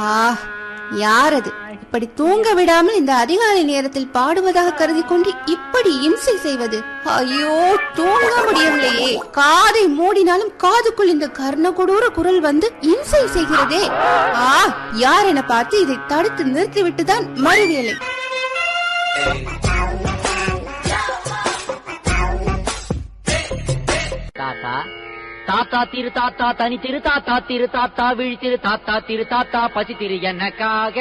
ஆ யார் அது இப்படி தூங்க விடாமல் இந்த அதிகாலை நேரத்தில் பாடுவதாக கருதி கொண்டு இப்படி இம்சை செய்வது ஐயோ தூங்க முடியவில்லையே காதை மூடினாலும் காதுக்குள் இந்த கர்ண கொடூர குரல் வந்து இம்சை செய்கிறதே ஆ யார் என பார்த்து இதை தடுத்து நிறுத்திவிட்டுதான் மறுவேலை தாத்தா தாத்தா திரு தாத்தா தனி திரு தாத்தா திரு தாத்தா விழி திரு தாத்தா திரு தாத்தா பசி திரு எனக்காக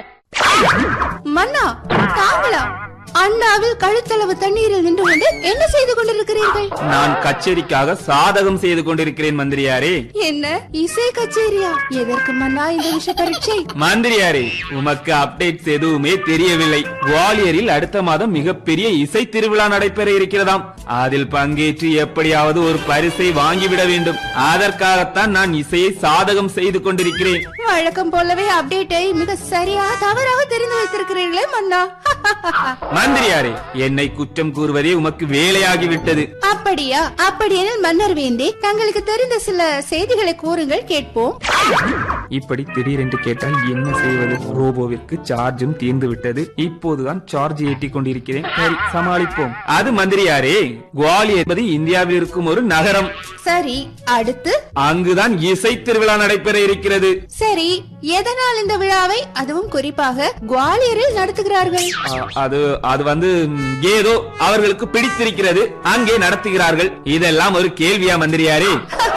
மன்னா தாங்களா அண்ணாவில் கழுத்தளவு தண்ணீரில் நின்று கொண்டு என்ன செய்து கொண்டிருக்கிறீர்கள் நான் கச்சேரிக்காக சாதகம் செய்து கொண்டிருக்கிறேன் மந்திரியாரே என்ன இசை கச்சேரியா எதற்கு மன்னா இந்த விஷ பரீட்சை மந்திரியாரே உமக்கு அப்டேட்ஸ் எதுவுமே தெரியவில்லை குவாலியரில் அடுத்த மாதம் மிகப்பெரிய இசை திருவிழா நடைபெற இருக்கிறதாம் அதில் பங்கேற்று எப்படியாவது ஒரு பரிசை வாங்கிவிட வேண்டும் அதற்காகத்தான் நான் இசையை சாதகம் செய்து கொண்டிருக்கிறேன் வழக்கம் போலவே அப்டேட்டை மிக சரியா தவறாக தெரிந்து வைத்திருக்கிறீர்களே மன்னா மந்திரியாரே என்னை குற்றம் கூறுவதே உமக்கு வேலையாகிவிட்டது அப்படியா அப்படியெனில் மன்னர் வேந்தே தங்களுக்கு தெரிந்த சில செய்திகளை கூறுங்கள் கேட்போம் இப்படி திடீரென்று கேட்டால் என்ன செய்வது ரோபோவிற்கு சார்ஜும் தீர்ந்து விட்டது இப்போதுதான் சார்ஜ் ஏற்றிக் கொண்டிருக்கிறேன் சரி சமாளிப்போம் அது மந்திரியாரே குவாலியர் என்பது இந்தியாவில் இருக்கும் ஒரு நகரம் சரி அடுத்து அங்குதான் இசை திருவிழா நடைபெற இருக்கிறது சரி எதனால் இந்த விழாவை அதுவும் குறிப்பாக குவாலியரில் நடத்துகிறார்கள் அ, அது அது வந்து ம், ஏதோ அவர்களுக்கு பிடித்திருக்கிறது அங்கே நடத்துகிறார்கள் இதெல்லாம் ஒரு கேள்வியா மந்திரியாரே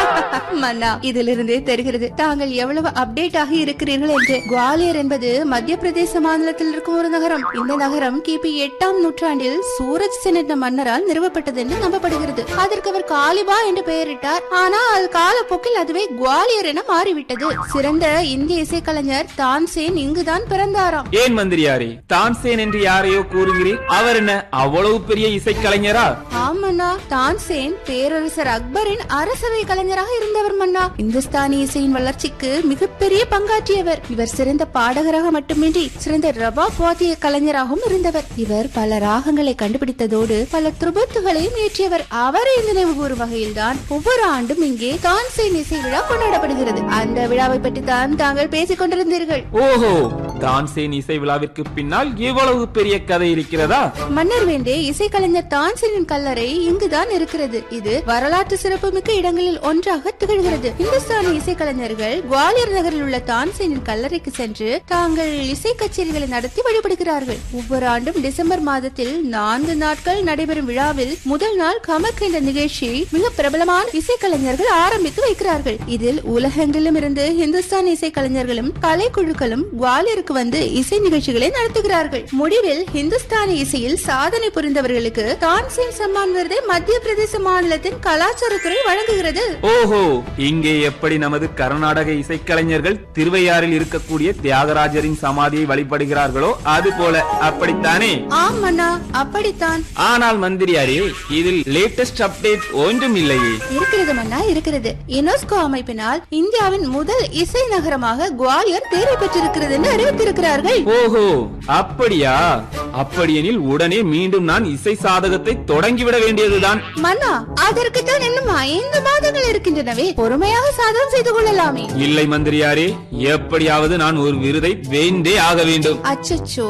மன்னா இதிலிருந்தே தெரிகிறது தாங்கள் எவ்வளவு அப்டேட் ஆகி இருக்கிறீர்கள் என்று குவாலியர் என்பது மத்திய பிரதேச மாநிலத்தில் இருக்கும் ஒரு நகரம் இந்த நகரம் கிபி எட்டாம் நூற்றாண்டில் சூரஜ் சென் என்ற மன்னரால் நிறுவப்பட்டது என்று நம்பப்படுகிறது அதற்கு அவர் காலிபா என்று பெயரிட்டார் ஆனால் காலப்போக்கில் அதுவே குவாலியர் என மாறிவிட்டது சிறந்த இந்திய இசைக்கலைஞர் தான்சேன் இங்குதான் பிறந்தாராம் ஏன் மந்திரியாரே தான்சேன் என்று யாரையோ கூறுகிறீர் அவர் என்ன அவ்வளவு பெரிய இசைக்கலைஞரா ஆமண்ணா தான்சேன் பேரரசர் அக்பரின் அரசவை கலைஞராக இருந்தவர் மன்னா இந்துஸ்தானி இசையின் வளர்ச்சிக்கு மிகப்பெரிய பங்காற்றியவர் இவர் சிறந்த பாடகராக மட்டுமின்றி சிறந்த ரபா வாத்திய கலைஞராகவும் இருந்தவர் இவர் பல ராகங்களை கண்டுபிடித்ததோடு பல துருபத்துகளையும் இயற்றியவர் அவரை நினைவு கூறும் வகையில்தான் ஒவ்வொரு ஆண்டும் இங்கே தான்சேன் இசை விழா கொண்டாடப்படுகிறது அந்த விழாவை பற்றி தான் தாங்கள் பேசிக் கொண்டிருந்தீர்கள் ஓஹோ தான்சேன் இசை விழாவிற்கு பின்னால் இவ்வளவு பெரிய கதை இருக்கிறதா மன்னர் வேண்டே இசைக்கலைஞர் தான்சேனின் கல்லறை இங்குதான் இருக்கிறது இது வரலாற்று சிறப்புமிக்க இடங்களில் ஒன்றாக திகழ்கிறது இந்துஸ்தானி இசைக்கலைஞர்கள் குவாலியர் நகரில் உள்ள தான்சேனின் கல்லறைக்கு சென்று தாங்கள் இசை கச்சேரிகளை நடத்தி வழிபடுகிறார்கள் ஒவ்வொரு ஆண்டும் டிசம்பர் மாதத்தில் நான்கு நாட்கள் நடைபெறும் விழாவில் முதல் நாள் கமக் என்ற நிகழ்ச்சி மிக பிரபலமான இசைக்கலைஞர்கள் ஆரம்பித்து வைக்கிறார்கள் இதில் உலகெங்கிலும் இருந்து இந்துஸ்தானி இசைக்கலைஞர்களும் கலைக்குழுக்களும் குவாலியருக்கு வந்து இசை நிகழ்ச்சிகளை நடத்துகிறார்கள் முடிவில் ஹிந்துஸ்தானி இசையில் சாதனை புரிந்தவர்களுக்கு தான்சேன் சம்மான் விருதை மத்திய பிரதேச மாநிலத்தின் கலாச்சாரத்துறை வழங்குகிறது ஓஹோ இங்கே எப்படி நமது கர்நாடக இசைக்கலைஞர்கள் திருவையாறில் இருக்கக்கூடிய தியாகராஜரின் சமாதியை வழிபடுகிறார்களோ அது போல அப்படித்தானே ஆம் அண்ணா அப்படித்தான் ஆனால் மந்திரியாரே இதில் லேட்டஸ்ட் அப்டேட் ஒன்றும் இல்லையே இருக்கிறது மன்னா இருக்கிறது யுனெஸ்கோ அமைப்பினால் இந்தியாவின் முதல் இசை நகரமாக குவாலியர் தேர்வு பெற்றிருக்கிறது என்று அறிவித்திருக்கிறார்கள் ஓஹோ அப்படியா அப்படியெனில் உடனே மீண்டும் நான் இசை சாதகத்தை தொடங்கிவிட வேண்டியதுதான் மன்னா அதற்குத்தான் இன்னும் ஐந்து மாதங்கள் இருக்கின்றனவே பொறுமையாக சாதகம் செய்து கொள்ளலாமே இல்லை மந்திரியாரே எப்படியாவது நான் ஒரு விருதை வேண்டே ஆக வேண்டும் அச்சச்சோ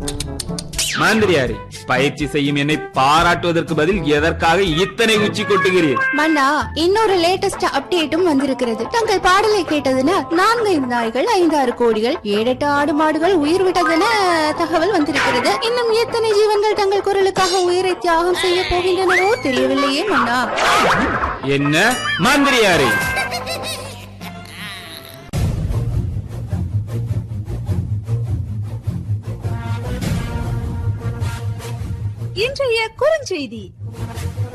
மந்திரியாரே பயிற்சி செய்யும் என்னை பாராட்டுவதற்கு பதில் எதற்காக இத்தனை உச்சி கொட்டுகிறீர் மன்னா இன்னொரு லேட்டஸ்ட் அப்டேட்டும் வந்திருக்கிறது தங்கள் பாடலை கேட்டதுன நான்கு ஐந்து நாய்கள் ஐந்தாறு கோடிகள் ஏழெட்டு ஆடு மாடுகள் உயிர் விட்டதென தகவல் வந்திருக்கிறது இன்னும் எத்தனை ஜீவன்கள் தங்கள் குரலுக்காக உயிரை தியாகம் செய்ய போகின்றனவோ தெரியவில்லையே மன்னா என்ன மந்திரியாரே இன்றைய குறுஞ்செய்தி